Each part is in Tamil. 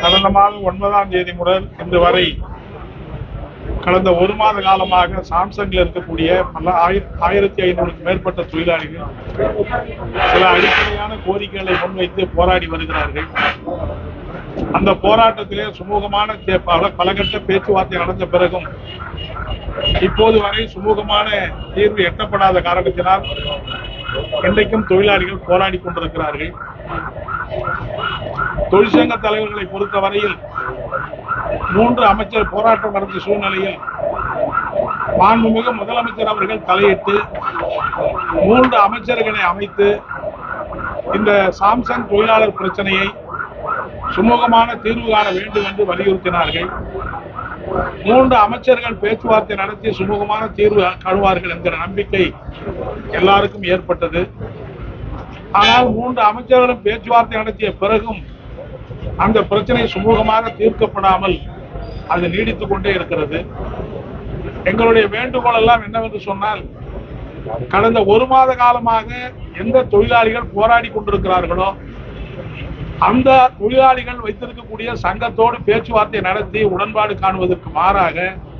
கடந்த மாதம் ஒன்பதாம் தேதி முதல் இன்று வரை கடந்த ஒரு மாத காலமாக சாம்சங்ல இருக்கக்கூடிய பல ஆயிர- ஆயிரத்தி ஐநூறுக்கு மேற்பட்ட தொழிலாளிகள் சில அடிப்படையான கோரிக்கைகளை முன்வைத்து போராடி வருகிறார்கள் அந்த போராட்டத்திலே சுமூகமான தே- பல பலகட்ட பேச்சுவார்த்தை நடந்த பிறகும் இப்போது வரை சுமூகமான தீர்வு எட்டப்படாத காரணத்தினால் இன்றைக்கும் தொழிலாளிகள் போராடி கொண்டிருக்கிறார்கள் தொழிற்சங்க தலைவர்களை பொறுத்தவரையில் மூன்று அமைச்சர் போராட்டம் நடந்த சூழ்நிலையில் மாண்புமிகு முதலமைச்சர் அவர்கள் தலையிட்டு மூன்று அமைச்சர்களை அமைத்து இந்த சாம்சங் தொழிலாளர் பிரச்சனையை சுமூகமான தீர்வு காண வேண்டும் என்று வலியுறுத்தினார்கள் மூன்று அமைச்சர்கள் பேச்சுவார்த்தை நடத்தி சுமூகமான தீர்வு காணுவார்கள் என்கிற நம்பிக்கை எல்லாருக்கும் ஏற்பட்டது ஆனால் மூன்று அமைச்சர்களும் பேச்சுவார்த்தை நடத்திய பிறகும் அந்த பிரச்சனை சுமூகமாக தீர்க்கப்படாமல் அது நீடித்துக் கொண்டே இருக்கிறது எங்களுடைய வேண்டுகோள் எல்லாம் என்னவென்று சொன்னால் கடந்த ஒரு மாத காலமாக எந்த தொழிலாளிகள் போராடி கொண்டிருக்கிறார்களோ அந்த தொழிலாளிகள் வைத்திருக்கக்கூடிய சங்கத்தோடு பேச்சுவார்த்தை நடத்தி உடன்பாடு காணுவதற்கு மாறாக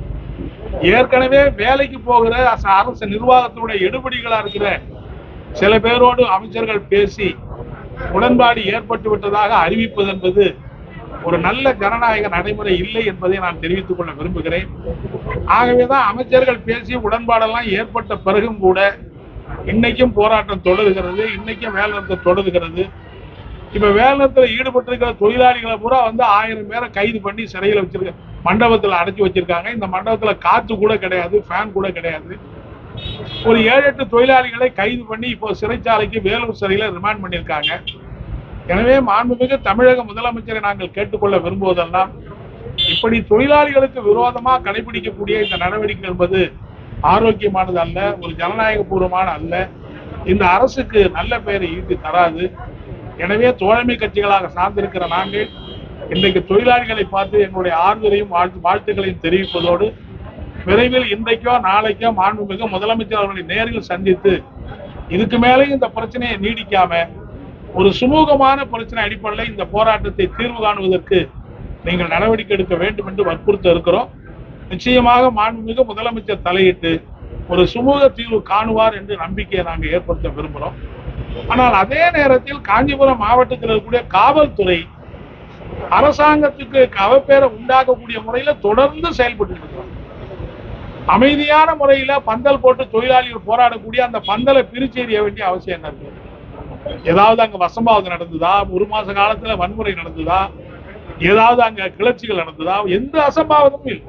ஏற்கனவே வேலைக்கு போகிற அச- அரசு நிர்வாகத்தினுடைய எடுபடிகளா இருக்கிற சில பேரோடு அமைச்சர்கள் பேசி உடன்பாடு ஏற்பட்டு விட்டதாக அறிவிப்பது என்பது ஒரு நல்ல ஜனநாயக நடைமுறை இல்லை என்பதை நான் தெரிவித்துக் கொள்ள விரும்புகிறேன் ஆகவேதான் அமைச்சர்கள் பேசி உடன்பாடெல்லாம் ஏற்பட்ட பிறகும் கூட இன்னைக்கும் போராட்டம் தொடருகிறது இன்னைக்கும் வேலை நிறுத்தம் தொடருகிறது இப்ப வேலை நிறுத்தத்தில் ஈடுபட்டிருக்கிற தொழிலாளிகளை பூரா வந்து ஆயிரம் பேரை கைது பண்ணி சிறையில் வச்சிருக்க மண்டபத்துல அடைச்சி வச்சிருக்காங்க இந்த மண்டபத்துல காத்து கூட கிடையாது ஃபேன் கூட கிடையாது ஒரு ஏழு எட்டு தொழிலாளிகளை கைது பண்ணி இப்போ சிறைச்சாலைக்கு வேலூர் சிறையில ரிமாண்ட் பண்ணியிருக்காங்க எனவே மாண்புமிகு தமிழக முதலமைச்சரை நாங்கள் கேட்டுக்கொள்ள விரும்புவதெல்லாம் இப்படி தொழிலாளிகளுக்கு விரோதமா கடைபிடிக்கக்கூடிய இந்த நடவடிக்கை என்பது ஆரோக்கியமானது அல்ல ஒரு ஜனநாயக பூர்வமான அல்ல இந்த அரசுக்கு நல்ல பெயரை ஈட்டி தராது எனவே தோழமை கட்சிகளாக சார்ந்திருக்கிற நாங்கள் இன்றைக்கு தொழிலாளிகளை பார்த்து எங்களுடைய ஆறுதலையும் வாழ்த்து வாழ்த்துக்களையும் தெரிவிப்பதோடு விரைவில் இன்றைக்கோ நாளைக்கோ மாண்புமிகு முதலமைச்சர் அவர்களை நேரில் சந்தித்து இதுக்கு மேலே இந்த பிரச்சனையை நீடிக்காம ஒரு சுமூகமான பிரச்சனை அடிப்படையில் இந்த போராட்டத்தை தீர்வு காணுவதற்கு நீங்கள் நடவடிக்கை எடுக்க வேண்டும் என்று வற்புறுத்த இருக்கிறோம் நிச்சயமாக மாண்புமிகு முதலமைச்சர் தலையிட்டு ஒரு சுமூக தீர்வு காணுவார் என்று நம்பிக்கையை நாங்கள் ஏற்படுத்த விரும்புகிறோம் ஆனால் அதே நேரத்தில் காஞ்சிபுரம் மாவட்டத்தில் இருக்கக்கூடிய காவல்துறை அரசாங்கத்துக்கு அவப்பேரை உண்டாக்கக்கூடிய முறையில தொடர்ந்து செயல்பட்டு இருக்கிறோம் அமைதியான முறையில பந்தல் போட்டு தொழிலாளிகள் போராடக்கூடிய அந்த பந்தலை பிரிச்சு எறிய வேண்டிய அவசியம் என்ன இருக்கு ஏதாவது அங்க வசம்பாவது நடந்ததா ஒரு மாச காலத்துல வன்முறை நடந்ததா ஏதாவது அங்க கிளர்ச்சிகள் நடந்ததா எந்த அசம்பாவிதமும் இல்லை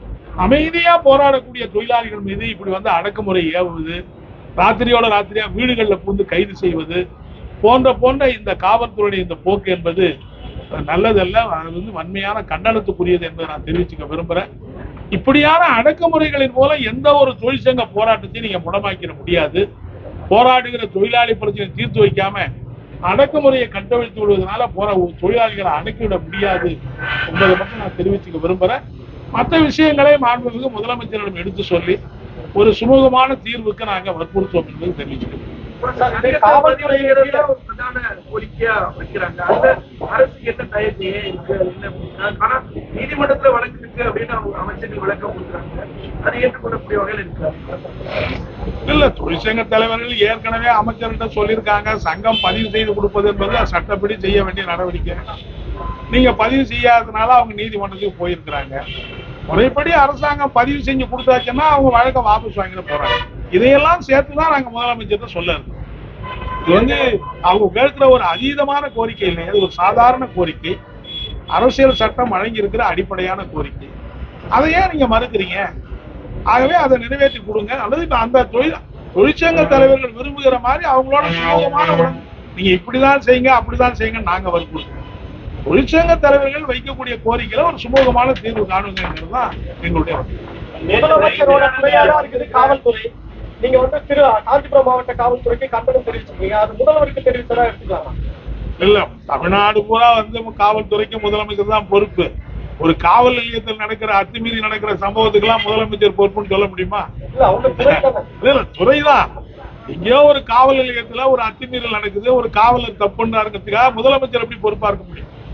அமைதியா போராடக்கூடிய தொழிலாளிகள் மீது இப்படி வந்து அடக்குமுறை ஏவுவது ராத்திரியோட ராத்திரியா வீடுகள்ல புகுந்து கைது செய்வது போன்ற போன்ற இந்த காவல்துறையுடைய இந்த போக்கு என்பது நல்லதல்ல அது வந்து வன்மையான கண்டனத்துக்குரியது என்பதை நான் தெரிவிச்சுக்க விரும்புறேன் இப்படியான அடக்குமுறைகளின் மூலம் எந்த ஒரு தொழிற்சங்க போராட்டத்தையும் நீங்க முடமாக்கிட முடியாது போராடுகிற தொழிலாளி பிரச்சனை தீர்த்து வைக்காம அடக்குமுறையை கட்டவிழ்த்து விடுவதனால போற தொழிலாளிகளை அடக்கிவிட முடியாது என்பதை மட்டும் நான் தெரிவிச்சுக்க விரும்புறேன் மற்ற விஷயங்களை மாண்புமிகு முதலமைச்சரிடம் எடுத்து சொல்லி ஒரு சுமூகமான தீர்வுக்கு நாங்க வற்புறுத்துவோம் என்பதை தெரிவிச்சுக்கிறோம் காவல்துறையினர்ல ஒரு பிரதான கோரிக்கையா வைக்கிறாங்க அந்த அரசுக்கு என்ன தயக்கம் இருக்கு என்ன அப்படின்னா, ஆனா நீதிமன்றத்துல வழக்கு இருக்கு அப்படின்னு அவங்க அமைச்சர்கள் விளக்கம் கொடுக்குறாங்க அது ஏற்றுக்கொள்ளக்கூடிய வகையில் இருக்கிறாங்க இல்ல தொழிற்சங்க தலைவர்கள் ஏற்கனவே அமைச்சர்கிட்ட சொல்லியிருக்காங்க சங்கம் பதிவு செய்து கொடுப்பது என்பது சட்டப்படி செய்ய வேண்டிய நடவடிக்கை நீங்க பதிவு செய்யாததுனால அவங்க நீதிமன்றத்துக்கு போயிருக்கிறாங்க முறைப்படி அரசாங்கம் பதிவு செஞ்சு கொடுத்தாச்சுன்னா அவங்க வழக்கை வாபஸ் வாங்கிட போறாங்க இதையெல்லாம் சேர்த்துதான் நாங்க முதலமைச்சர்கிட்ட சொல்ல இருக்கோம் இது வந்து அவங்க கேட்கிற ஒரு அதீதமான கோரிக்கை இல்லை அது ஒரு சாதாரண கோரிக்கை அரசியல் சட்டம் வழங்கி இருக்கிற அடிப்படையான கோரிக்கை அதை ஏன் நீங்க மறுக்கிறீங்க ஆகவே அதை நிறைவேற்றி கொடுங்க அல்லது இப்ப அந்த தொழில் தொழிற்சங்க தலைவர்கள் விரும்புகிற மாதிரி அவங்களோட சுமூகமான உடன் நீங்க இப்படிதான் செய்யுங்க அப்படிதான் செய்யுங்க நாங்க வற்புறுத்தோம் தொழிற்சங்க தலைவர்கள் வைக்கக்கூடிய கோரிக்கையில ஒரு சுமூகமான தீர்வு காணுங்கிறது தான் எங்களுடைய முதலமைச்சரோட துறையாக இருக்குது காவல்துறை நீங்க வந்து திரு காஞ்சிபுரம் மாவட்ட காவல்துறைக்கு கண்டனம் தெரிவிச்சிருக்கீங்க அது முதல்வருக்கு தெரிவிச்சதா எடுத்துக்கலாமா இல்ல தமிழ்நாடு பூரா வந்து காவல்துறைக்கு முதலமைச்சர் தான் பொறுப்பு ஒரு காவல் நிலையத்தில் நடக்கிற அத்துமீறி நடக்கிற சம்பவத்துக்கெல்லாம் முதலமைச்சர் பொறுப்புன்னு சொல்ல முடியுமா இல்ல அவங்க துறை தானே இல்ல இல்ல துறைதான் எங்கேயோ ஒரு காவல் நிலையத்துல ஒரு அத்துமீறல் நடக்குது ஒரு காவலர் தப்புன்னாருங்கிறதுக்காக முதலமைச்சர் எப்படி பொறுப்பா இருக்க முடியும்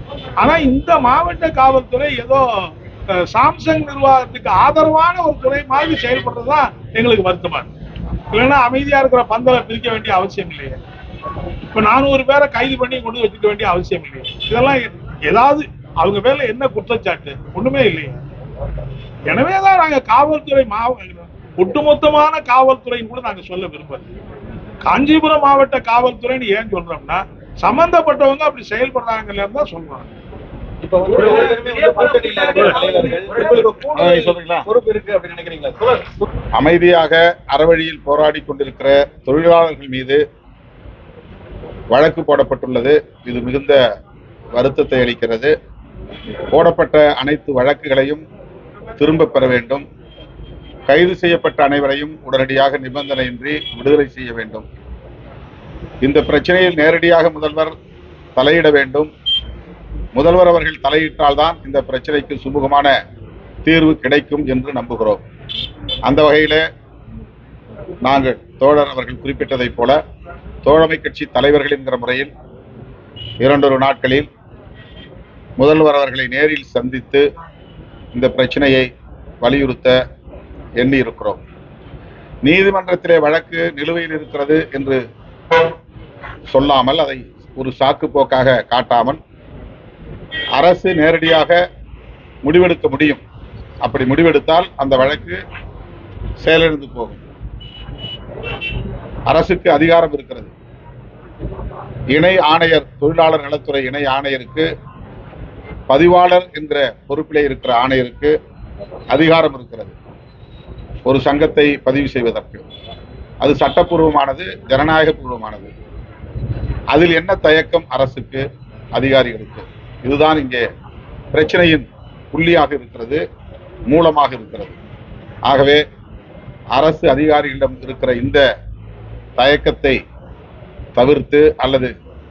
ஆனா இந்த மாவட்ட காவல்துறை ஏதோ அஹ், சாம்சங் நிர்வாகத்துக்கு ஆதரவான ஒரு துறை மாதிரி செயல்படுறதுதான் எங்களுக்கு வருத்தமா இருக்கு இல்லைன்னா அமைதியா இருக்கிற பந்தலை பிரிக்க வேண்டிய அவசியம் இல்லையே இப்ப நானூறு பேரை கைது பண்ணி கொண்டு போய் வச்சுக்க வேண்டிய அவசியம் இல்லையே இதெல்லாம் எ- ஏதாவது அவங்க மேல என்ன குற்றச்சாட்டு ஒண்ணுமே இல்லையே எனவேதான் நாங்க காவல்துறை மாவ ஒட்டுமொத்தமான காவல்துறைன்னு கூட நாங்க சொல்ல விரும்பல காஞ்சிபுரம் மாவட்ட காவல்துறைன்னு ஏன் சொல்றோம்னா சம்பந்தப்பட்டவங்க அப்படி செயல்படுறாங்கன்னு தான் சொல்றோம் இப்ப வந்து ஒரு கூட்டணி தலைவர்கள் உங்களுக்கு கூடுதல் சொல்றீங்களா? பொறுப்பு இருக்கு அப்படின்னு நினைக்கிறீங்களா சொல்லுங்க. அமைதியாக அறவழியில் போராடி கொண்டிருக்கிற தொழிலாளர்கள் மீது வழக்கு போடப்பட்டுள்ளது இது மிகுந்த வருத்தத்தை அளிக்கிறது போடப்பட்ட அனைத்து வழக்குகளையும் திரும்ப பெற வேண்டும் கைது செய்யப்பட்ட அனைவரையும் உடனடியாக நிபந்தனையின்றி விடுதலை செய்ய வேண்டும் இந்த பிரச்சனையில் நேரடியாக முதல்வர் தலையிட வேண்டும் முதல்வர் அவர்கள் தலையிட்டால்தான் இந்த பிரச்சனைக்கு சுமூகமான தீர்வு கிடைக்கும் என்று நம்புகிறோம் அந்த வகையில நாங்கள் தோழர் அவர்கள் குறிப்பிட்டதைப் போல தோழமை கட்சி தலைவர்கள் என்கிற முறையில் இரண்டொரு நாட்களில் முதல்வர் அவர்களை நேரில் சந்தித்து இந்த பிரச்சனையை வலியுறுத்த எண்ணி இருக்கிறோம் நீதிமன்றத்திலே வழக்கு நிலுவையில் இருக்கிறது என்று சொல்லாமல் அதை ஒரு சாக்கு போக்காக காட்டாமல் அரசு நேரடியாக முடிவெடுக்க முடியும் அப்படி முடிவெடுத்தால் அந்த வழக்கு செயலிழந்து போகும் அரசுக்கு அதிகாரம் இருக்கிறது இணை ஆணையர் தொழிலாளர் நலத்துறை இணை ஆணையருக்கு பதிவாளர் என்கிற பொறுப்பிலே இருக்கிற ஆணையருக்கு அதிகாரம் இருக்கிறது ஒரு சங்கத்தை பதிவு செய்வதற்கு அது சட்டப்பூர்வமானது ஜனநாயக பூர்வமானது அதில் என்ன தயக்கம் அரசுக்கு அதிகாரிகளுக்கு இதுதான் இங்கே பிரச்சனையின் புள்ளியாக இருக்கிறது மூலமாக இருக்கிறது ஆகவே அரசு அதிகாரிகளிடம் இருக்கிற இந்த தயக்கத்தை தவிர்த்து அல்லது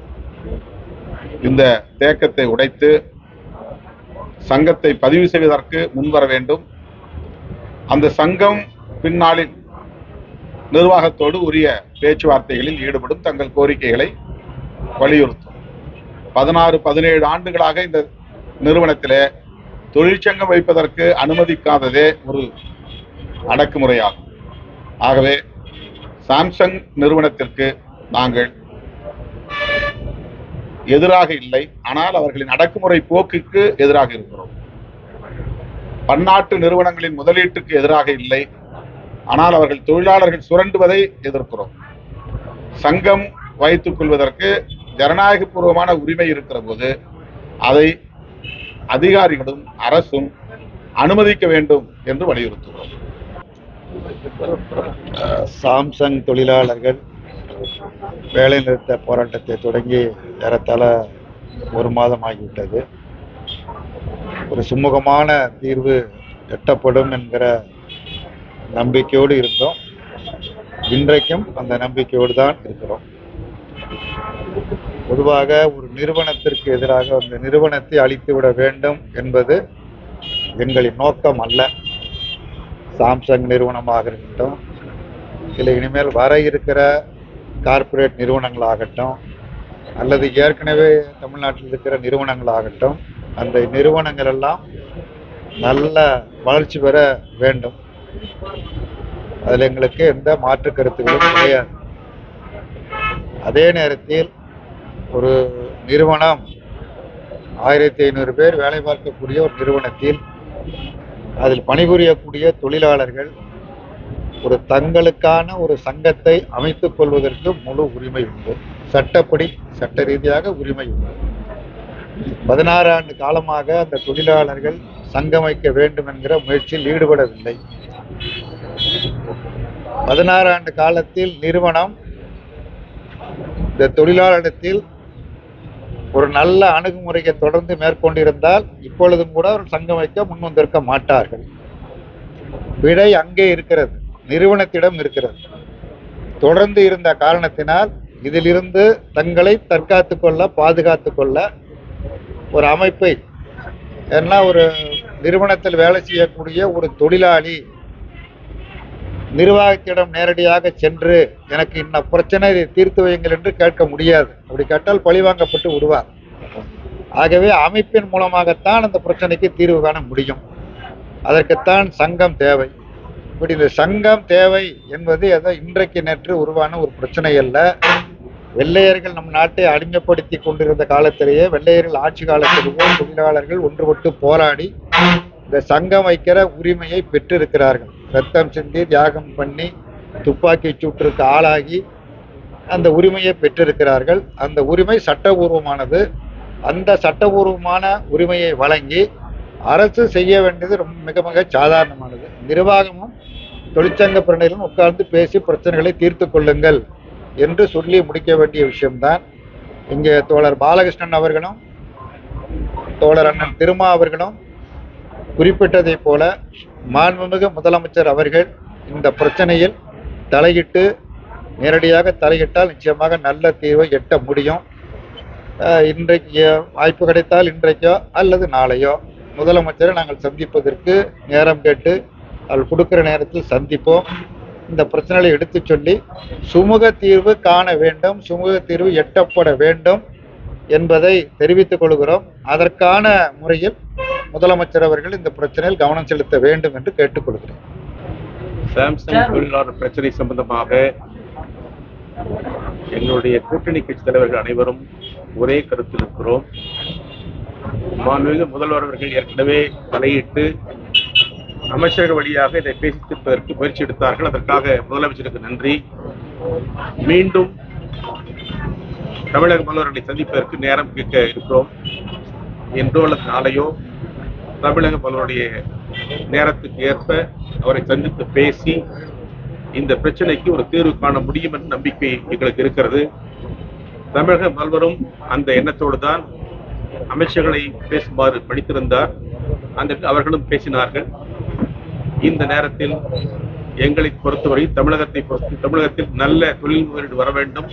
இந்த தேக்கத்தை உடைத்து சங்கத்தை பதிவு செய்வதற்கு முன்வர வேண்டும் அந்த சங்கம் பின்னாளில் நிர்வாகத்தோடு உரிய பேச்சுவார்த்தைகளில் ஈடுபடும் தங்கள் கோரிக்கைகளை வலியுறுத்தும் பதினாறு பதினேழு ஆண்டுகளாக இந்த நிறுவனத்திலே தொழிற்சங்கம் வைப்பதற்கு அனுமதிக்காததே ஒரு அடக்குமுறையாகும் ஆகவே சாம்சங் நிறுவனத்திற்கு நாங்கள் எதிராக இல்லை ஆனால் அவர்களின் அடக்குமுறை போக்குக்கு எதிராக இருக்கிறோம் பன்னாட்டு நிறுவனங்களின் முதலீட்டுக்கு எதிராக இல்லை ஆனால் அவர்கள் தொழிலாளர்கள் சுரண்டுவதை எதிர்க்கிறோம் சங்கம் வைத்துக் கொள்வதற்கு ஜனநாயகபூர்வமான உரிமை இருக்கிற போது அதை அதிகாரிகளும் அரசும் அனுமதிக்க வேண்டும் என்று வலியுறுத்துகிறோம் சாம்சங் தொழிலாளர்கள் வேலைநிறுத்த போராட்டத்தை தொடங்கி ஏறத்தாழ ஒரு மாதம் ஆகிவிட்டது ஒரு சுமூகமான தீர்வு எட்டப்படும் என்கிற நம்பிக்கையோடு இருந்தோம் இன்றைக்கும் அந்த நம்பிக்கையோடு தான் இருக்கிறோம் பொதுவாக ஒரு நிறுவனத்திற்கு எதிராக அந்த நிறுவனத்தை அழித்துவிட வேண்டும் என்பது எங்களின் நோக்கம் அல்ல சாம்சங் நிறுவனமாக இருக்கட்டும் இல்லை இனிமேல் வர இருக்கிற கார்ப்பரேட் நிறுவனங்களாகட்டும் அல்லது ஏற்கனவே தமிழ்நாட்டில் இருக்கிற நிறுவனங்களாகட்டும் அந்த நிறுவனங்கள் எல்லாம் நல்ல வளர்ச்சி பெற வேண்டும் அதில் எங்களுக்கு எந்த மாற்று கருத்துக்களும் கிடையாது அதே நேரத்தில் ஒரு நிறுவனம் ஆயிரத்தி ஐநூறு பேர் வேலை பார்க்கக்கூடிய ஒரு நிறுவனத்தில் அதில் பணிபுரியக்கூடிய தொழிலாளர்கள் ஒரு தங்களுக்கான ஒரு சங்கத்தை அமைத்துக் கொள்வதற்கு முழு உரிமை உண்டு சட்டப்படி சட்ட ரீதியாக உரிமை உண்டு பதினாறு ஆண்டு காலமாக அந்த தொழிலாளர்கள் சங்கமைக்க வேண்டும் என்கிற முயற்சியில் ஈடுபடவில்லை பதினாறு ஆண்டு காலத்தில் நிறுவனம் இந்த தொழிலாளரிடத்தில் ஒரு நல்ல அணுகுமுறையை தொடர்ந்து மேற்கொண்டிருந்தால் இப்பொழுதும் கூட ஒரு சங்கம் வைக்க முன் வந்திருக்க மாட்டார்கள் விடை அங்கே இருக்கிறது நிறுவனத்திடம் இருக்கிறது தொடர்ந்து இருந்த காரணத்தினால் இதிலிருந்து தங்களை தற்காத்து கொள்ள பாதுகாத்து கொள்ள ஒரு அமைப்பை ஏன்னா ஒரு நிறுவனத்தில் வேலை செய்யக்கூடிய ஒரு தொழிலாளி நிர்வாகத்திடம் நேரடியாக சென்று எனக்கு இன்ன பிரச்சனை இதை தீர்த்து வையுங்கள் என்று கேட்க முடியாது அப்படி கேட்டால் பழிவாங்கப்பட்டு விடுவார் ஆகவே அமைப்பின் மூலமாகத்தான் அந்த பிரச்சனைக்கு தீர்வு காண முடியும் அதற்குத்தான் சங்கம் தேவை இப்படி இந்த சங்கம் தேவை என்பது ஏதோ இன்றைக்கு நேற்று உருவான ஒரு பிரச்சனை அல்ல வெள்ளையர்கள் நம் நாட்டை அடிமைப்படுத்தி கொண்டிருந்த காலத்திலேயே வெள்ளையர்கள் ஆட்சி காலத்திலேயே தொழிலாளர்கள் ஒன்றுபட்டு போராடி இந்த சங்கம் வைக்கிற உரிமையை பெற்றிருக்கிறார்கள் ரத்தம் சிந்தி தியாகம் பண்ணி துப்பாக்கி சூட்டிற்கு ஆளாகி அந்த உரிமையை பெற்றிருக்கிறார்கள் அந்த உரிமை சட்டபூர்வமானது அந்த சட்டபூர்வமான உரிமையை வழங்கி அரசு செய்ய வேண்டியது ரொம்ப மிக மிக சாதாரணமானது நிர்வாகமும் தொழிற்சங்க பிரணிகளும் உட்கார்ந்து பேசி பிரச்சனைகளை தீர்த்து கொள்ளுங்கள் என்று சொல்லி முடிக்க வேண்டிய விஷயம்தான் இங்கே தோழர் பாலகிருஷ்ணன் அவர்களும் தோழர் அண்ணன் திருமா அவர்களும் குறிப்பிட்டதைப் போல மாண்புமிகு முதலமைச்சர் அவர்கள் இந்த பிரச்சனையில் தலையிட்டு நேரடியாக தலையிட்டால் நிச்சயமாக நல்ல தீர்வை எட்ட முடியும் அஹ் இன்றைக்கு வாய்ப்பு கிடைத்தால் இன்றைக்கோ அல்லது நாளையோ முதலமைச்சரை நாங்கள் சந்திப்பதற்கு நேரம் கேட்டு அவள் கொடுக்கிற நேரத்தில் சந்திப்போம் இந்த பிரச்சனைகளை எடுத்துச் சொல்லி சுமூக தீர்வு காண வேண்டும் சுமூக தீர்வு எட்டப்பட வேண்டும் என்பதை தெரிவித்துக் கொள்கிறோம் அதற்கான முறையில் முதலமைச்சர் அவர்கள் இந்த பிரச்சனையில் கவனம் செலுத்த வேண்டும் என்று கேட்டுக்கொள்கிறேன் சாம்சங் தொழிலாளர் பிரச்சனை சம்பந்தமாக எங்களுடைய கூட்டணி கட்சி தலைவர்கள் அனைவரும் ஒரே கருத்தில் இருக்கிறோம் மாண்புமிகு முதல்வர் அவர்கள் ஏற்கனவே தலையிட்டு அமைச்சர்கள் வழியாக இதை பேசி தீர்ப்பதற்கு முயற்சி எடுத்தார்கள் அதற்காக முதலமைச்சருக்கு நன்றி மீண்டும் தமிழக முதல்வர்களை சந்திப்பதற்கு நேரம் கேட்க இருக்கிறோம் என்றோ அல்லது நாளையோ தமிழக முதல்வருடைய நேரத்துக்கு ஏற்ப அவரை சந்தித்து பேசி இந்த பிரச்சனைக்கு ஒரு தீர்வு காண முடியும் என்ற நம்பிக்கை எங்களுக்கு இருக்கிறது தமிழக முதல்வரும் அந்த எண்ணத்தோடு தான் அமைச்சர்களை பேசுமாறு படித்திருந்தார் அந்த அவர்களும் பேசினார்கள் இந்த நேரத்தில் எங்களை பொறுத்தவரை தமிழகத்தை பொறுத்து தமிழகத்தில் நல்ல தொழில் முதலீடு வர வேண்டும்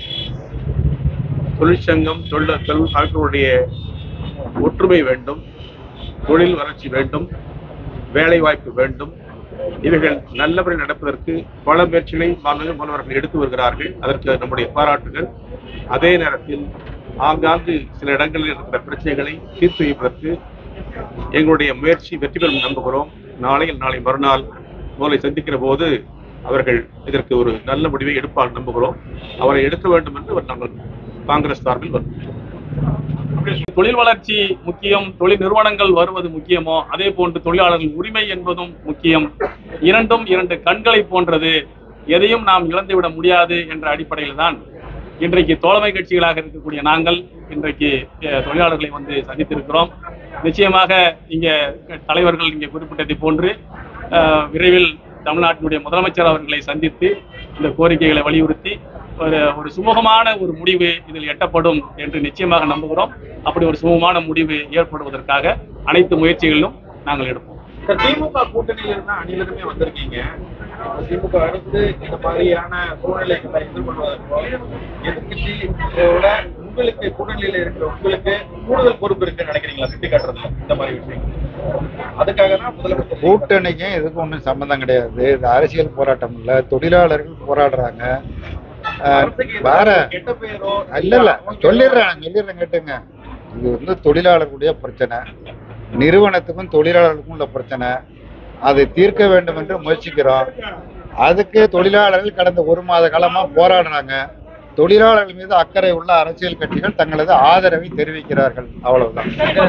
தொழிற்சங்கம் தொழில் தொழில் அமைப்புடைய ஒற்றுமை வேண்டும் தொழில் வளர்ச்சி வேண்டும் வேலை வாய்ப்பு வேண்டும் இவைகள் நல்லபடி நடப்பதற்கு பல முயற்சிகளை மாண்புமிகு மாணவர்கள் எடுத்து வருகிறார்கள் அதற்கு நம்முடைய பாராட்டுகள் அதே நேரத்தில் ஆங்காங்கு சில இடங்களில் இருக்கிற பிரச்சனைகளை தீர்த்து வைப்பதற்கு எங்களுடைய முயற்சி வெற்றி பெறும் நம்புகிறோம் நாளையில் நாளை மறுநாள் முதலை சந்திக்கிற போது அவர்கள் இதற்கு ஒரு நல்ல முடிவை எடுப்பால் நம்புகிறோம் அவரை எடுக்க வேண்டும் என்று அவர் நாங்கள் காங்கிரஸ் சார்பில் வரும் தொழில் வளர்ச்சி முக்கியம் தொழில் நிறுவனங்கள் வருவது முக்கியமோ அதே போன்று தொழிலாளர்கள் உரிமை என்பதும் முக்கியம் இரண்டும் இரண்டு கண்களை போன்றது எதையும் நாம் இழந்துவிட முடியாது என்ற அடிப்படையில் தான் இன்றைக்கு தோழமை கட்சிகளாக இருக்கக்கூடிய நாங்கள் இன்றைக்கு அஹ், தொழிலாளர்களை வந்து சந்தித்திருக்கிறோம் நிச்சயமாக இங்க தலைவர்கள் இங்கே குறிப்பிட்டதை போன்று அஹ், விரைவில் தமிழ்நாட்டினுடைய முதலமைச்சர் அவர்களை சந்தித்து இந்த கோரிக்கைகளை வலியுறுத்தி ஒரு ஒரு சுமூகமான ஒரு முடிவு இதில் எட்டப்படும் என்று நிச்சயமாக நம்புகிறோம் அப்படி ஒரு சுமூகமான முடிவு ஏற்படுவதற்காக அனைத்து முயற்சிகளிலும் நாங்கள் எடுப்போம் இந்த திமுக கூட்டணியில இருந்தா அணிலிருமே வந்திருக்கீங்க திமுக அடுத்து இந்த மாதிரியான சூழ்நிலைகளை எதிர்கொள்வதற்கும் எதிர்கட்சியோட உங்களுக்கு கூட்டணியில இருக்கிற உங்களுக்கு கூடுதல் பொறுப்பு இருக்குன்னு நினைக்கிறீங்களா சுட்டி காட்டுறதுல இந்த மாதிரி விஷயங்கள் அதுக்காக தான் முதலமைச்சர் கூட்டணிக்கும் இதுக்கும் ஒன்றும் சம்மந்தம் கிடையாது இது அரசியல் போராட்டம் இல்லை தொழிலாளர்கள் போராடுறாங்க அஹ், அரசுக்கு வேற ஏதாவது கெட்ட பெயரோ இல்ல இல்ல சொல்லிடுறேன் சொல்லிடுறேன் கேட்டுங்க இது வந்து தொழிலாளர்களுடைய பிரச்சனை நிறுவனத்துக்கும் தொழிலாளர்களுக்கும் உள்ள பிரச்சனை அதை தீர்க்க வேண்டும் என்று முயற்சிக்கிறோம் அதுக்கு தொழிலாளர்கள் கடந்த ஒரு மாத காலமா போராடுறாங்க தொழிலாளர்கள் மீது அக்கறை உள்ள அரசியல் கட்சிகள் தங்களது ஆதரவை தெரிவிக்கிறார்கள் அவ்வளவுதான்